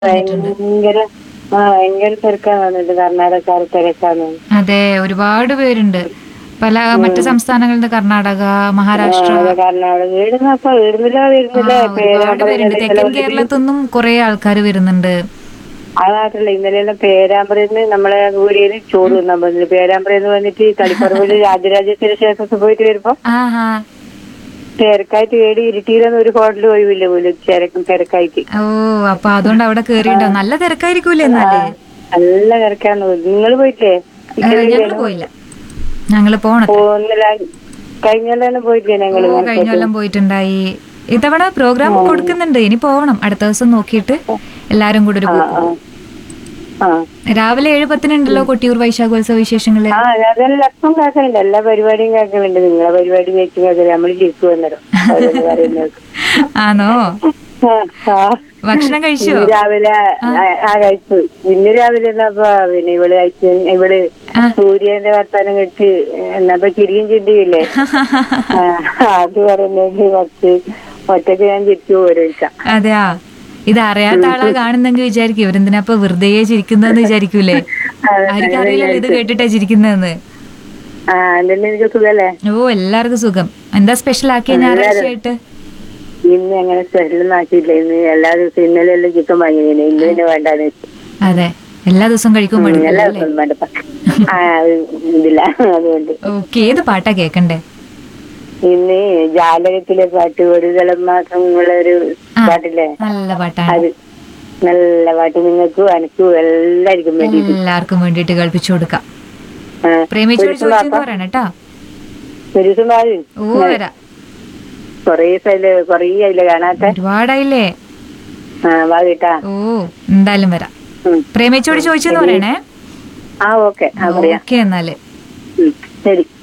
ഭയങ്കര ആ ഭയങ്കര തിരക്കാണ് വന്നിട്ട് കർണാടകക്കാർ തിരക്കാണ് അതെ ഒരുപാട് പേരുണ്ട് പല മറ്റു സംസ്ഥാനങ്ങളിൽ നിന്ന് കർണാടക മഹാരാഷ്ട്ര അത് കർണാടക വീടുന്നപ്പ വീടുന്നില്ല ആ, വീടുന്നില്ല ഒരുപാട് പേരുണ്ട് തെക്കൻ കേരളത്തിൽ കുറെ ആൾക്കാർ വരുന്നുണ്ട് അതാട്ടില്ല ഇന്നലെ പേരാമ്പ്രന്ന് നമ്മളെ ഊരിയിൽ ചോറ് തിന്നാൻ വന്നിട്ട് പേരാമ്പ്രന്ന് വന്നിട്ട് കളിപ്പറമ്പില് രാജരാജേശ്വര ക്ഷേത്രത്തിൽ പോയിട്ട് വരുമ്പോ ആഹാ തിരക്കായിട്ട് ഏടി ഇരുട്ടിയിലൊന്നും ഒരു ഹോട്ടൽ ഒഴിവില്ല പോലും തിരക്കും തിരക്കായിട്ട് ഓ അപ്പൊ അതുകൊണ്ട് അവിടെ കേറിയിട്ടുണ്ടോ നല്ല തിരക്കായിരിക്കൂലേ എന്നാല് നല്ല തിരക്കാന്ന് നിങ്ങൾ പോയിട്ടേ ഞങ്ങൾ പോയില്ല ഞങ്ങള് പോണം പോകുന്നില്ല കഴിഞ്ഞാലും പോയിട്ടില്ലേ ഞങ്ങള് ഓ കഴിഞ്ഞ കൊല്ലം പോയിട്ടുണ്ടായി ഇത്തവണ പ്രോഗ്രാം കൊടുക്കുന്നുണ്ട് ഇനി പോകണം അടുത്ത ദിവസം നോക്കിയിട്ട് എല്ലാരും കൂടെ ഒരു ആ പോക്ക്. ആ രാവിലെ ഏഴ് പത്തിനുണ്ടല്ലോ കൊട്ടിയൂർ വൈശാഖോത്സവ വിശേഷങ്ങള് ആ അതെല്ലാം എപ്പം കേൾക്കലുണ്ട് എല്ലാ പരിപാടിയും കേൾക്കലുണ്ട് നിങ്ങളെ പരിപാടി വെച്ച് കേൾക്കില്ല നമ്മൾ ജയിച്ചു വന്നേരം ഓരോന്ന് പറയുന്നത് ആണോ ആ, ആ. ഭക്ഷണം കഴിച്ചോ ഇന്ന് രാവിലെ ആ- ആ കഴിച്ചു ഇന്ന് രാവിലെ എന്നപ്പോ പിന്നെ ഇവള് കഴിച്ചു ഇവള് ആ. സൂര്യന്റെ വർത്താനം കെട്ട് എന്നപ്പോ ചിരിയും ചിന്തിയില്ലേ ആ, അത് പറയുന്നത് കുറച്ച് ഒറ്റക്ക് ഞാൻ ചിരിച്ചു പോരൊഴിക്കാം അതെയാ ഇത് അറിയാത്ത ആളാ കാണുന്നെങ്കിൽ വിചാരിക്കും ഇവരെന്തിനാ ഇപ്പൊ വെറുതെ ചിരിക്കുന്നതെന്ന് വിചാരിക്കൂലേ ആർക്കും അറിയില്ലല്ലോ ഇത് കേട്ടിട്ടാ ചിരിക്കുന്നതെന്ന് ആ എന്തെങ്കിലും എനിക്ക് സുഖല്ലേ ഓ എല്ലാവർക്കും സുഖം എന്താ സ്പെഷ്യൽ ആക്കിയ ഞായറാഴ്ചയായിട്ട് ഇന്ന് അങ്ങനെ സ്പെഷ്യലൊന്നും ആക്കിയില്ല ഇന്ന് എല്ലാ ദിവസവും ഇന്നലെ എല്ലാം ചിക്കൻ വാങ്ങിയതിന് ഇന്ന് പിന്നെ വേണ്ടാന്ന് വെച്ചു അതെ എല്ലാ ദിവസവും കഴിക്കും എല്ലാ മടുക്കും ദിവസവും വേണ്ടപ്പ ആ അത് ഇതില്ല അതുകൊണ്ട് ഓക്കെ ഏത് പാട്ടാ കേക്കണ്ടേ ഇന്ന് ജാലകത്തിലെ പാട്ട് ഒരു തലം മാത്രമുള്ള ഒരു ആ. പാട്ടില്ലേ നല്ല പാട്ടാണ് അത് നല്ല പാട്ട് നിങ്ങൾക്കും എനിക്കും എല്ലാവർക്കും വേണ്ടി എല്ലാവർക്കും വേണ്ടിയിട്ട് കേൾപ്പിച്ചു കൊടുക്കാം ആ. പ്രേമിച്ചോട് ഒരു ദിവസം ചോദിച്ചെന്ന് വാ- പറയണം കേട്ടോ ഒരു ദിവസം വാഴ ഓ വരാം കൊറേ സ്ഥല കൊറേ ആയില്ല കാണാത്ത ഒരുപാടായില്ലേ ആ വാ കേട്ടാ ഓ എന്തായാലും വരാം ഉം. പ്രേമിച്ചോട് ചോദിച്ചെന്ന് പറയണേ ആ ഓക്കെ ആ പറയാം ഓക്കെ എന്നാല് ഉം. ശരി